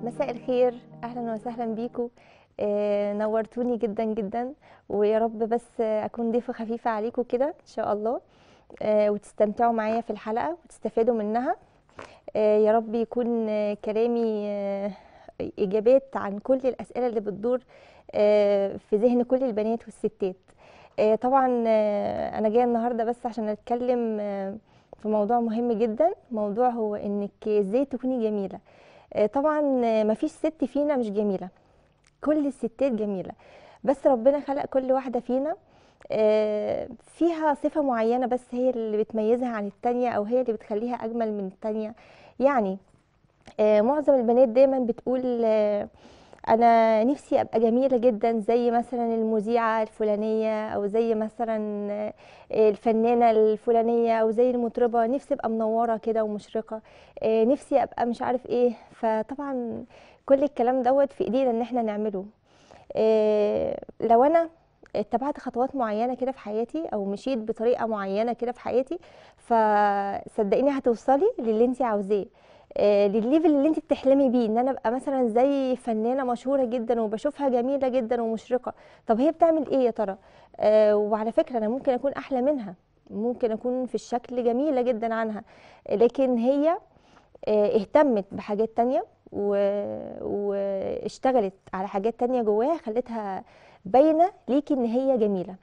مساء الخير اهلا وسهلا بيكم آه، نورتوني جدا جدا ويا رب بس اكون ضيفه خفيفه عليكم كده ان شاء الله آه، وتستمتعوا معايا في الحلقه وتستفادوا منها آه، يا رب يكون آه، كلامي آه، اجابات عن كل الاسئله اللي بتدور آه، في ذهن كل البنات والستات آه، طبعا آه، انا جايه النهارده بس عشان اتكلم آه، في موضوع مهم جدا موضوع هو انك ازاي تكوني جميله آه، طبعا آه، مفيش ست فينا مش جميله كل الستات جميله بس ربنا خلق كل واحده فينا آه، فيها صفه معينه بس هي اللي بتميزها عن التانية او هي اللي بتخليها اجمل من التانية يعني آه، معظم البنات دايما بتقول آه، انا نفسي ابقى جميله جدا زي مثلا المذيعه الفلانيه او زي مثلا آه، الفنانه الفلانيه او زي المطربه نفسي ابقى منوره كده ومشرقه آه، نفسي ابقى مش عارف ايه فطبعا كل الكلام دوت في ايدينا ان احنا نعمله آه، لو انا اتبعت خطوات معينه كده في حياتي او مشيت بطريقه معينه كده في حياتي فصدقيني هتوصلي للي انت عاوزاه آه، للليفل اللي انت بتحلمي بيه ان انا ابقى مثلا زي فنانه مشهوره جدا وبشوفها جميله جدا ومشرقه طب هي بتعمل ايه يا ترى آه، وعلى فكره انا ممكن اكون احلى منها ممكن اكون في الشكل جميله جدا عنها لكن هي آه، اهتمت بحاجات تانية و- واشتغلت على حاجات تانية جواها خلتها باينة ليكي ان هي جميلة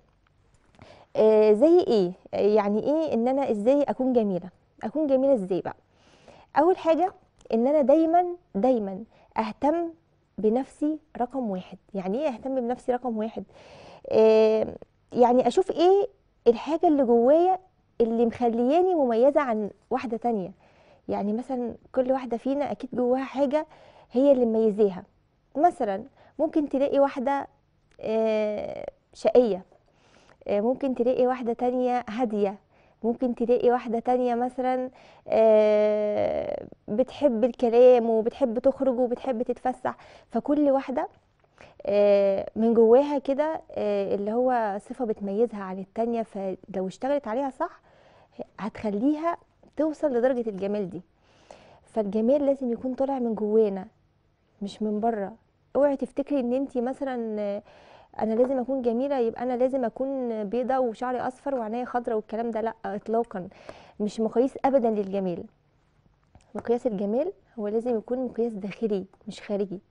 آه، زي ايه آه، يعني ايه ان انا ازاي اكون جميلة اكون جميلة ازاي بقى اول حاجة ان انا دايما دايما اهتم بنفسي رقم واحد يعني ايه اهتم بنفسي رقم واحد آه، يعني اشوف ايه الحاجة اللي جوايا اللي مخلياني مميزة عن واحدة تانية يعني مثلا كل واحدة فينا أكيد جواها حاجة هي اللي مميزاها مثلا ممكن تلاقي واحدة آه، شقية آه، ممكن تلاقي واحدة تانية هادية ممكن تلاقي واحدة تانية مثلا آه، بتحب الكلام وبتحب تخرج وبتحب تتفسح فكل واحدة آه، من جواها كده آه، اللي هو صفة بتميزها عن التانية فلو اشتغلت عليها صح هتخليها توصل لدرجة الجمال دي فالجمال لازم يكون طالع من جوانا مش من بره اوعي تفتكري ان انتي مثلا آه، انا لازم اكون جميله يبقى انا لازم اكون بيضه وشعري اصفر وعينيا خضراء والكلام ده لا اطلاقا مش مقاييس ابدا للجمال مقياس الجمال هو لازم يكون مقياس داخلي مش خارجي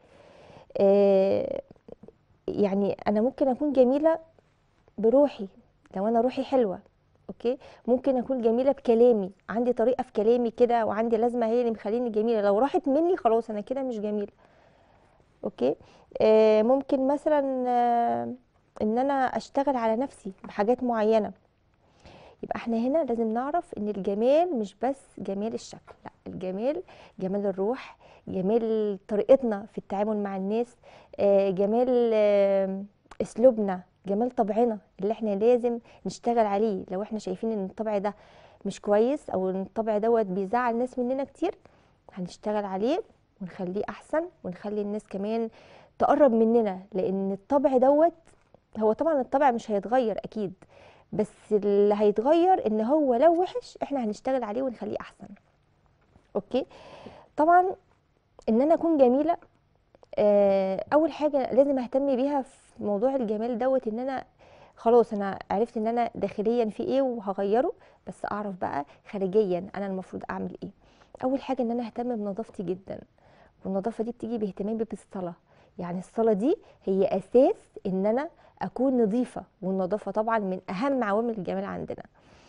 آه، يعني انا ممكن اكون جميله بروحي لو انا روحي حلوه اوكي ممكن اكون جميله بكلامي عندي طريقه في كلامي كده وعندي لازمه هي اللي مخليني جميله لو راحت مني خلاص انا كده مش جميله اوكي آه ممكن مثلا آه ان انا اشتغل على نفسي بحاجات معينه يبقى احنا هنا لازم نعرف ان الجمال مش بس جمال الشكل لا الجمال جمال الروح جمال طريقتنا في التعامل مع الناس آه جمال آه اسلوبنا جمال طبعنا اللي احنا لازم نشتغل عليه لو احنا شايفين ان الطبع ده مش كويس او ان الطبع دوت بيزعل ناس مننا كتير هنشتغل عليه ونخليه احسن ونخلي الناس كمان تقرب مننا لان الطبع دوت هو طبعا الطبع مش هيتغير اكيد بس اللي هيتغير ان هو لو وحش احنا هنشتغل عليه ونخليه احسن اوكي طبعا ان انا اكون جميله آه، اول حاجه لازم اهتم بيها في موضوع الجمال دوت ان انا خلاص انا عرفت ان انا داخليا في ايه وهغيره بس اعرف بقى خارجيا انا المفروض اعمل ايه اول حاجه ان انا اهتم بنظافتي جدا والنظافه دي بتيجي باهتمامي بالصلاه يعني الصلاه دي هي اساس ان انا اكون نظيفه والنظافه طبعا من اهم عوامل الجمال عندنا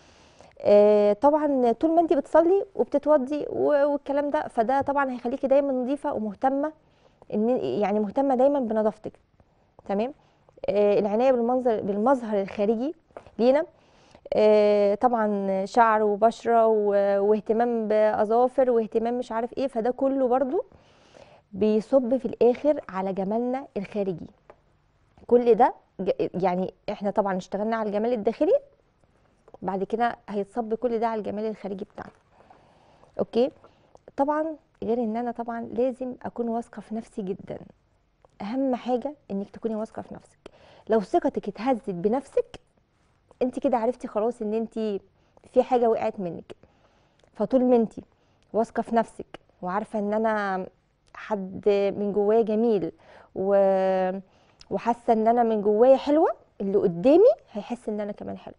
آه، طبعا طول ما انت بتصلي وبتتوضي و- والكلام ده فده طبعا هيخليكي دايما نظيفه ومهتمه ان يعني مهتمه دايما بنظافتك تمام آه، العنايه بالمنظر بالمظهر الخارجي لينا آه، طبعا شعر وبشره و- واهتمام باظافر واهتمام مش عارف ايه فده كله برضو بيصب في الاخر على جمالنا الخارجي كل ده ج- يعني احنا طبعا اشتغلنا على الجمال الداخلي بعد كده هيتصب كل ده على الجمال الخارجي بتاعنا اوكي طبعا غير ان انا طبعا لازم اكون واثقه في نفسي جدا اهم حاجه انك تكوني واثقه في نفسك لو ثقتك اتهزت بنفسك انت كده عرفتي خلاص ان انت في حاجه وقعت منك فطول ما انت واثقه في نفسك وعارفه ان انا حد من جوايا جميل و... وحاسه ان انا من جوايا حلوه اللي قدامي هيحس ان انا كمان حلوه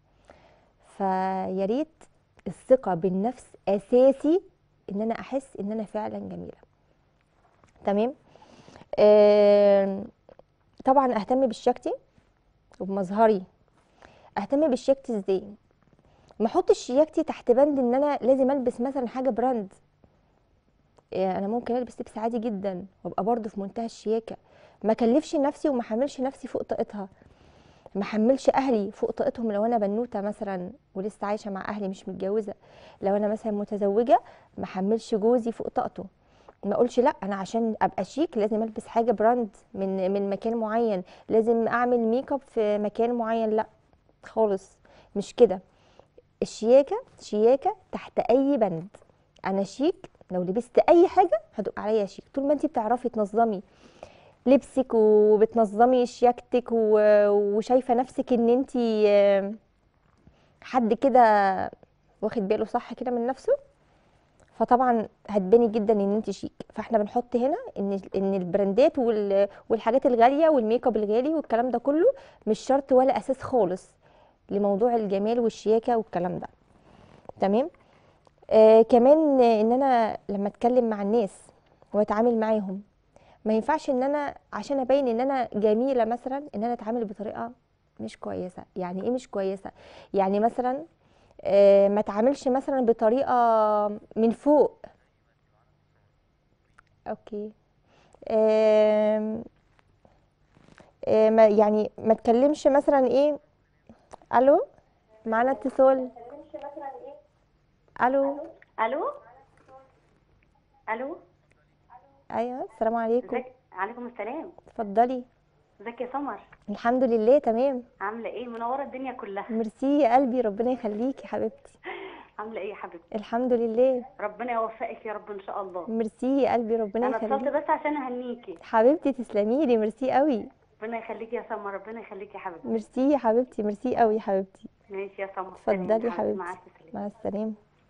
فيا ريت الثقه بالنفس اساسي ان انا احس ان انا فعلا جميله تمام آم، طبعا اهتم بشياكتي وبمظهري اهتم بشياكتي ازاي ما احطش شياكتي تحت بند ان انا لازم البس مثلا حاجه براند إيه، انا ممكن البس لبس عادي جدا وابقى برضه في منتهى الشياكه ما اكلفش نفسي وما احملش نفسي فوق طاقتها ما احملش اهلي فوق طاقتهم لو انا بنوته مثلا ولسه عايشه مع اهلي مش متجوزه لو انا مثلا متزوجه ما احملش جوزي فوق طاقته ما اقولش لا انا عشان ابقى شيك لازم البس حاجه براند من من مكان معين لازم اعمل ميك اب في مكان معين لا خالص مش كده الشياكه شياكه تحت اي بند انا شيك لو لبست اي حاجه هتبقى عليا شيك طول ما انت بتعرفي تنظمي لبسك وبتنظمي شياكتك و- وشايفه نفسك ان انت حد كده واخد باله صح كده من نفسه فطبعا هتباني جدا ان انت شيك فاحنا بنحط هنا ان ان البراندات وال- والحاجات الغاليه والميك اب الغالي والكلام ده كله مش شرط ولا اساس خالص لموضوع الجمال والشياكه والكلام ده تمام آه كمان آه، ان انا لما اتكلم مع الناس واتعامل معاهم ما ينفعش ان انا عشان ابين ان انا جميله مثلا ان انا اتعامل بطريقه مش كويسه يعني ايه مش كويسه يعني مثلا آه ما اتعاملش مثلا بطريقه من فوق اوكي آم، آه ما يعني ما اتكلمش مثلا ايه الو معانا اتصال الو الو الو ايوه السلام عليكم ازيك عليكم السلام اتفضلي ازيك يا سمر الحمد لله تمام عامله ايه منوره الدنيا كلها ميرسي يا قلبي ربنا يخليكي حبيبتي عامله ايه يا حبيبتي الحمد لله ربنا يوفقك يا رب ان شاء الله ميرسي يا قلبي ربنا انا اتصلت يخليكي بس عشان اهنيكي حبيبتي تسلمي لي ميرسي قوي ربنا يخليكي يا سمر ربنا يخليكي يا حبيبتي ميرسي يا حبيبتي ميرسي قوي يا حبيبتي ماشي يا سمر اتفضلي سلام يا مع حبيبتي السلامه مع السلامه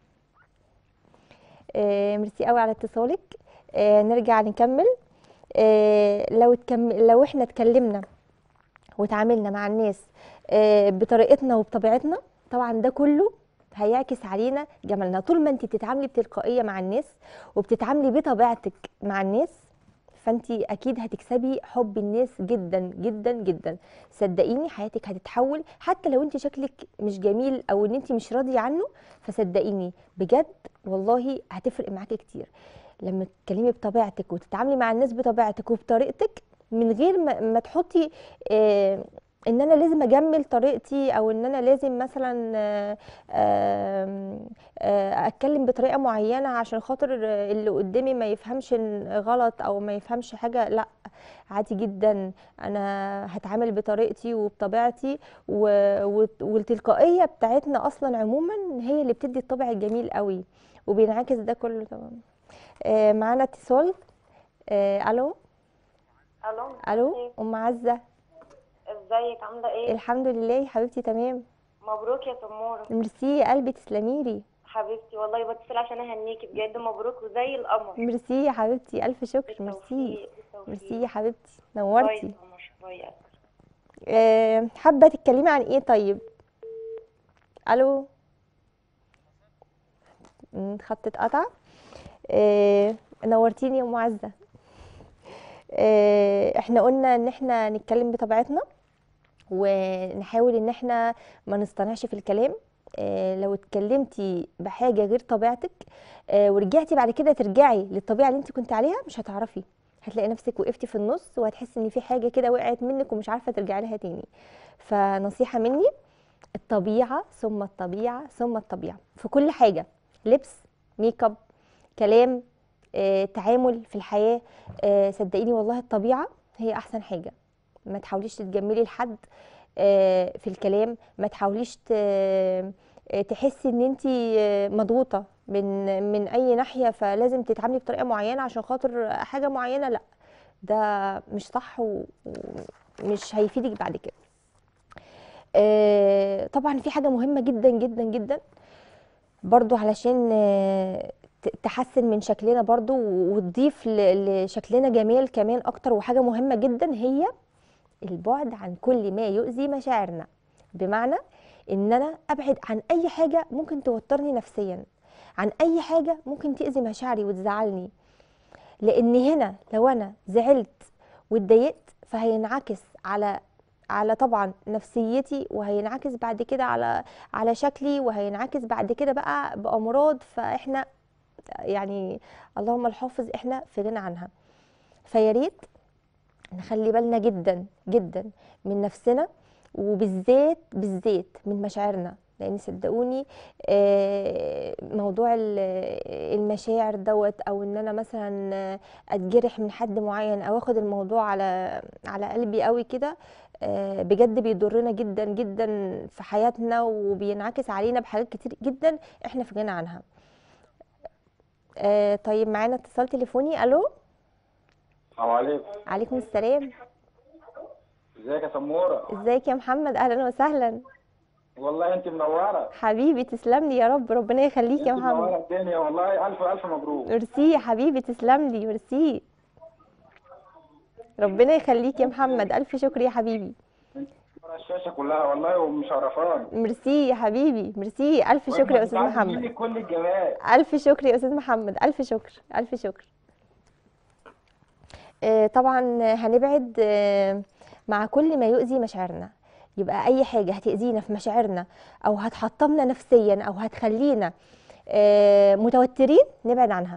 آه ميرسي قوي على اتصالك آه نرجع نكمل آه لو اتكم... لو احنا اتكلمنا وتعاملنا مع الناس آه بطريقتنا وبطبيعتنا طبعا ده كله هيعكس علينا جمالنا طول ما انت بتتعاملي بتلقائيه مع الناس وبتتعاملي بطبيعتك مع الناس فانت اكيد هتكسبي حب الناس جدا جدا جدا صدقيني حياتك هتتحول حتى لو انت شكلك مش جميل او ان انت مش راضيه عنه فصدقيني بجد والله هتفرق معاكي كتير لما تتكلمي بطبيعتك وتتعاملي مع الناس بطبيعتك وبطريقتك من غير ما, ما تحطي آه ان انا لازم اجمل طريقتي او ان انا لازم مثلا آه، آم، آه، اتكلم بطريقه معينه عشان خاطر اللي قدامي ما يفهمش إن غلط او ما يفهمش حاجه لا عادي جدا انا هتعامل بطريقتي وبطبيعتي و- وت- والتلقائيه بتاعتنا اصلا عموما هي اللي بتدي الطبع الجميل قوي وبينعكس ده كله طبعا آه، معانا اتصال آه، الو الو الو ام عزه ازيك عامله ايه الحمد لله يا حبيبتي تمام مبروك يا سموره ميرسي يا قلبي تسلمي لي حبيبتي والله بتصل عشان اهنيكي بجد مبروك وزي القمر ميرسي يا حبيبتي الف شكر ميرسي بالتوفيق بالتوفيق. ميرسي يا حبيبتي باي نورتي يا سمر باي يا أكتر. آه، حابه تتكلمي عن ايه طيب الو مم، خط اتقطع آه، نورتيني يا ام عزه آه، احنا قلنا ان احنا نتكلم بطبيعتنا ونحاول ان احنا ما نصطنعش في الكلام آه، لو اتكلمتي بحاجه غير طبيعتك آه، ورجعتي بعد كده ترجعي للطبيعه اللي انت كنت عليها مش هتعرفي هتلاقي نفسك وقفتي في النص وهتحسي ان في حاجه كده وقعت منك ومش عارفه ترجعي لها تاني فنصيحه مني الطبيعه ثم الطبيعه ثم الطبيعه في كل حاجه لبس ميك اب كلام آه، تعامل في الحياه آه، صدقيني والله الطبيعه هي احسن حاجه ما تحاوليش تتجملي لحد آه، في الكلام ما تحاوليش ت- آه، تحسي ان انت مضغوطه من من اي ناحيه فلازم تتعاملي بطريقه معينه عشان خاطر حاجه معينه لا ده مش صح و- ومش هيفيدك بعد كده آه، طبعا في حاجه مهمه جدا جدا جدا برضو علشان آه، ت- تحسن من شكلنا برضو وتضيف ل- لشكلنا جمال كمان اكتر وحاجة مهمة جدا هي البعد عن كل ما يؤذي مشاعرنا بمعنى ان انا ابعد عن اي حاجة ممكن توترني نفسيا عن اي حاجة ممكن تأذي مشاعري وتزعلني لان هنا لو انا زعلت واتضايقت فهينعكس على على طبعا نفسيتي وهينعكس بعد كده على على شكلي وهينعكس بعد كده بقى بأمراض فاحنا يعني اللهم الحافظ احنا في غنى عنها فيا ريت نخلي بالنا جدا جدا من نفسنا وبالذات بالذات من مشاعرنا لان صدقوني آه، موضوع ال- المشاعر دوت او ان انا مثلا آه، اتجرح من حد معين او اخد الموضوع على على قلبي قوي كده آه، بجد بيضرنا جدا جدا في حياتنا وبينعكس علينا بحاجات كتير جدا احنا في غنى عنها آه، طيب معانا اتصال تليفوني الو السلام عليكم عليكم السلام ازيك يا سموره ازيك يا محمد اهلا وسهلا والله انت منوره حبيبي تسلم لي يا رب ربنا يخليك يا انت محمد منوره الدنيا والله الف الف مبروك ميرسي يا حبيبي تسلم لي ميرسي ربنا يخليك يا محمد الف شكر يا حبيبي منورة الشاشه كلها والله ومشرفاني ميرسي يا حبيبي ميرسي الف شكر يا استاذ وإنت بتعملي محمد مني كل الجمال الف شكر يا استاذ محمد الف شكر الف شكر آه، طبعا هنبعد آه، مع كل ما يؤذي مشاعرنا يبقى اي حاجه هتاذينا في مشاعرنا او هتحطمنا نفسيا او هتخلينا آه، متوترين نبعد عنها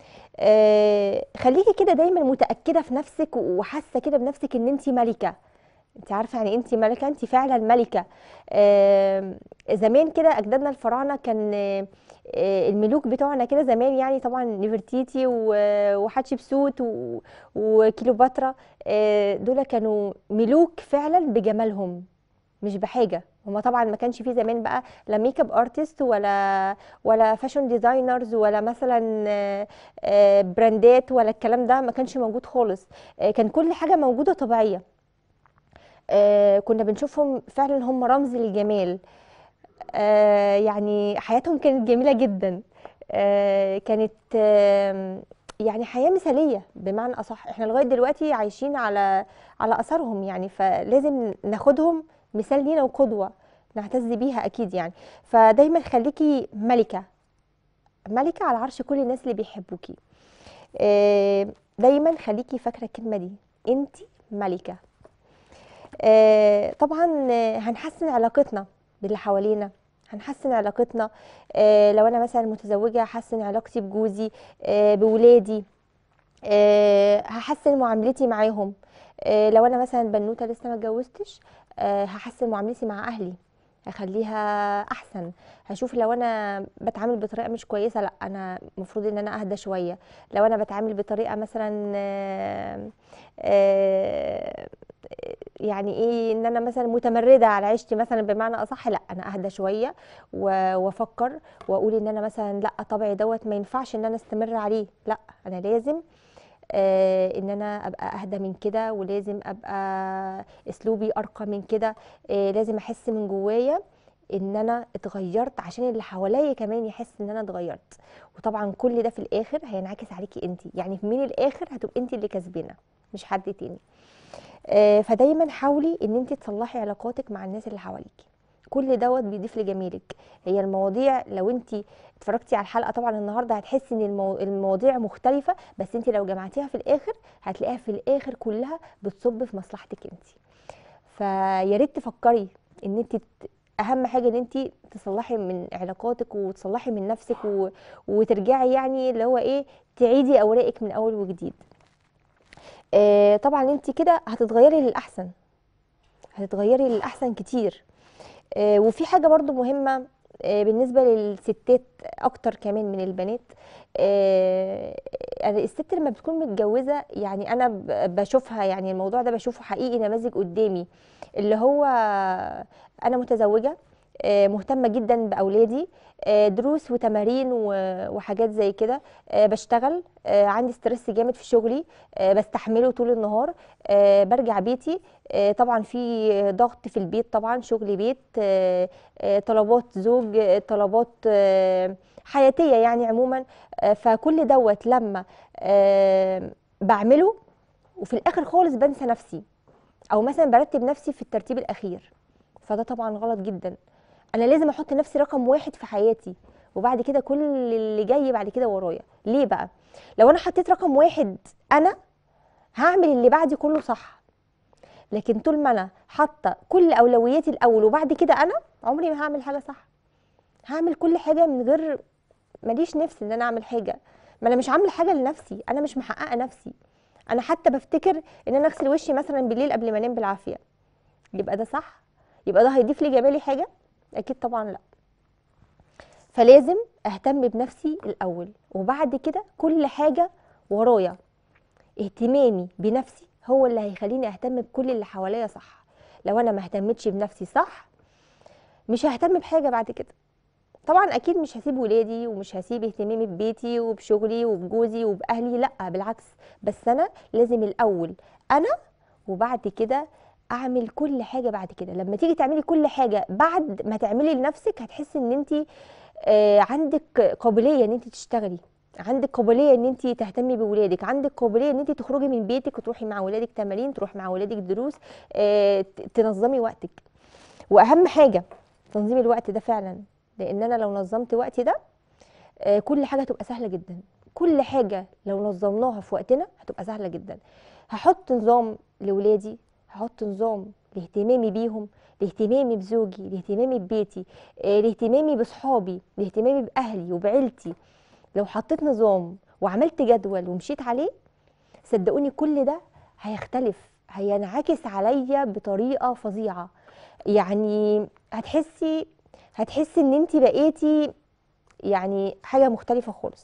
آه، خليكي كده دايما متاكده في نفسك وحاسه كده بنفسك ان انت ملكه انت عارفه يعني انت ملكه انت فعلا ملكه آه، زمان كده اجدادنا الفراعنه كان آه، آه، الملوك بتوعنا كده زمان يعني طبعا نفرتيتي و- وحتشبسوت و- وكيلوباترا آه، دول كانوا ملوك فعلا بجمالهم مش بحاجه هما طبعا ما كانش فيه زمان بقى لا ميك اب ارتست ولا ولا فاشن ديزاينرز ولا مثلا آه، آه، براندات ولا الكلام ده ما كانش موجود خالص آه، كان كل حاجه موجوده طبيعيه آه، كنا بنشوفهم فعلا هم رمز للجمال آه، يعني حياتهم كانت جميلة جدا آه، كانت آم، يعني حياة مثالية بمعنى أصح احنا لغاية دلوقتي عايشين على على أثرهم يعني فلازم ناخدهم مثال لينا وقدوة نعتز بيها أكيد يعني فدايما خليكي ملكة ملكة على عرش كل الناس اللي بيحبوكي آه، دايما خليكي فاكرة الكلمة دي انت ملكة آه، طبعا آه، هنحسن علاقتنا باللي حوالينا هنحسن علاقتنا آه، لو انا مثلا متزوجه هحسن علاقتي بجوزي آه، بولادي آه، هحسن معاملتي معاهم آه، لو انا مثلا بنوته لسه ما اتجوزتش آه، هحسن معاملتي مع اهلي هخليها احسن هشوف لو انا بتعامل بطريقه مش كويسه لا انا المفروض ان انا اهدى شويه لو انا بتعامل بطريقه مثلا آه، آه، يعني ايه ان انا مثلا متمرده على عيشتي مثلا بمعنى اصح لا انا اهدى شويه و- وافكر واقول ان انا مثلا لا طبعي دوت ما ينفعش ان انا استمر عليه لا انا لازم آه ان انا ابقى اهدى من كده ولازم ابقى اسلوبي ارقى من كده آه لازم احس من جوايا ان انا اتغيرت عشان اللي حواليا كمان يحس ان انا اتغيرت وطبعا كل ده في الاخر هينعكس عليكي انت يعني من الاخر هتبقي انت اللي كسبانه مش حد تاني آه، فدايما حاولي ان انت تصلحي علاقاتك مع الناس اللي حواليكي كل دوت بيضيف لجمالك هي المواضيع لو انت اتفرجتي على الحلقه طبعا النهارده هتحسي ان المو... المواضيع مختلفه بس انت لو جمعتيها في الاخر هتلاقيها في الاخر كلها بتصب في مصلحتك انت فيا ريت تفكري ان انت ت- اهم حاجه ان انت تصلحي من علاقاتك وتصلحي من نفسك و... وترجعي يعني اللي هو ايه تعيدي اوراقك من اول وجديد آه، طبعا انت كده هتتغيري للاحسن هتتغيري للاحسن كتير آه، وفي حاجه برضو مهمه آه، بالنسبه للستات اكتر كمان من البنات آه، أنا الست لما بتكون متجوزه يعني انا ب- بشوفها يعني الموضوع ده بشوفه حقيقي نماذج قدامي اللي هو انا متزوجه آه، مهتمه جدا باولادي آه، دروس وتمارين و- وحاجات زي كده آه، بشتغل آه، عندي ستريس جامد في شغلي آه، بستحمله طول النهار آه، برجع بيتي آه، طبعا في ضغط في البيت طبعا شغل بيت آه، آه، طلبات زوج آه، طلبات آه، حياتيه يعني عموما آه، فكل دوت لما آه، بعمله وفي الاخر خالص بنسى نفسي او مثلا برتب نفسي في الترتيب الاخير فده طبعا غلط جدا انا لازم احط نفسي رقم واحد في حياتي وبعد كده كل اللي جاي بعد كده ورايا ليه بقى لو انا حطيت رقم واحد انا هعمل اللي بعدي كله صح لكن طول ما انا حاطه كل اولوياتي الاول وبعد كده انا عمري ما هعمل حاجه صح هعمل كل حاجه من غير ماليش نفس ان انا اعمل حاجه ما انا مش عامله حاجه لنفسي انا مش محققه نفسي انا حتى بفتكر ان انا اغسل وشي مثلا بالليل قبل ما انام بالعافيه يبقى ده صح يبقى ده هيضيف لي جمالي حاجه اكيد طبعا لا فلازم اهتم بنفسي الاول وبعد كده كل حاجه ورايا اهتمامي بنفسي هو اللي هيخليني اهتم بكل اللي حواليا صح لو انا ما اهتمتش بنفسي صح مش ههتم بحاجه بعد كده طبعا اكيد مش هسيب ولادي ومش هسيب اهتمامي ببيتي وبشغلي وبجوزي وباهلي لا بالعكس بس انا لازم الاول انا وبعد كده اعمل كل حاجه بعد كده لما تيجي تعملي كل حاجه بعد ما تعملي لنفسك هتحسي ان انت عندك قابليه ان انت تشتغلي عندك قابليه ان انت تهتمي بولادك عندك قابليه ان انت تخرجي من بيتك وتروحي مع ولادك تمارين تروحي مع ولادك دروس آه، ت- تنظمي وقتك واهم حاجه تنظيم الوقت ده فعلا لان انا لو نظمت وقتي ده آه، كل حاجه هتبقى سهله جدا كل حاجه لو نظمناها في وقتنا هتبقى سهله جدا هحط نظام لولادي هحط نظام لاهتمامي بيهم لاهتمامي بزوجي لاهتمامي ببيتي آه، لاهتمامي بصحابي لاهتمامي باهلي وبعيلتي لو حطيت نظام وعملت جدول ومشيت عليه صدقوني كل ده هيختلف هينعكس عليا بطريقه فظيعه يعني هتحسي هتحسي ان انت بقيتي يعني حاجه مختلفه خالص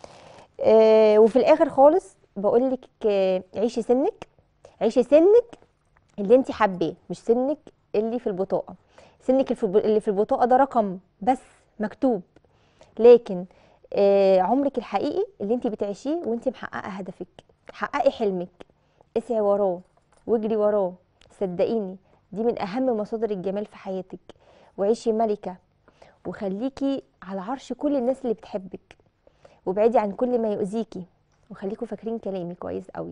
آه وفي الاخر خالص بقول لك آه عيشي سنك عيشي سنك اللي انت حباه مش سنك اللي في البطاقه سنك الف- اللي في البطاقه ده رقم بس مكتوب لكن آه عمرك الحقيقي اللي انت بتعيشيه وانت محققه هدفك حققي حلمك اسعي وراه واجري وراه صدقيني دي من اهم مصادر الجمال في حياتك وعيشي ملكه وخليكي على عرش كل الناس اللي بتحبك وابعدي عن كل ما يؤذيكي وخليكوا فاكرين كلامي كويس قوي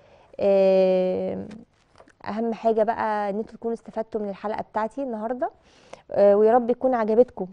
آم، اهم حاجه بقى ان انتوا تكونوا استفدتوا من الحلقه بتاعتي النهارده آه، ويا رب تكون عجبتكم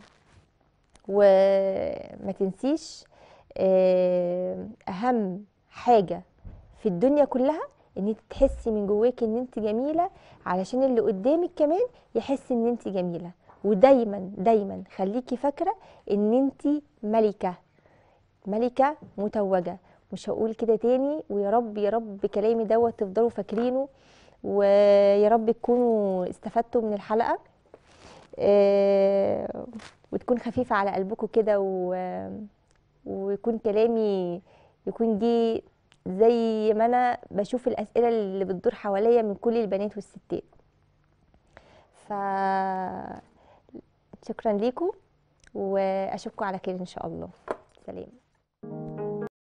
وما تنسيش آه، اهم حاجه في الدنيا كلها ان انت تحسي من جواكي ان انت جميله علشان اللي قدامك كمان يحس ان انت جميله ودايما دايما خليكي فاكره ان انت ملكه ملكه متوجه مش هقول كده تاني ويا رب يا رب كلامي دوت تفضلوا فاكرينه ويا رب تكونوا استفدتوا من الحلقه آه، وتكون خفيفه على قلبكم كده و- ويكون كلامي يكون جه زي ما انا بشوف الاسئله اللي بتدور حواليا من كل البنات والستات ف شكرا ليكم واشوفكم على خير ان شاء الله سلام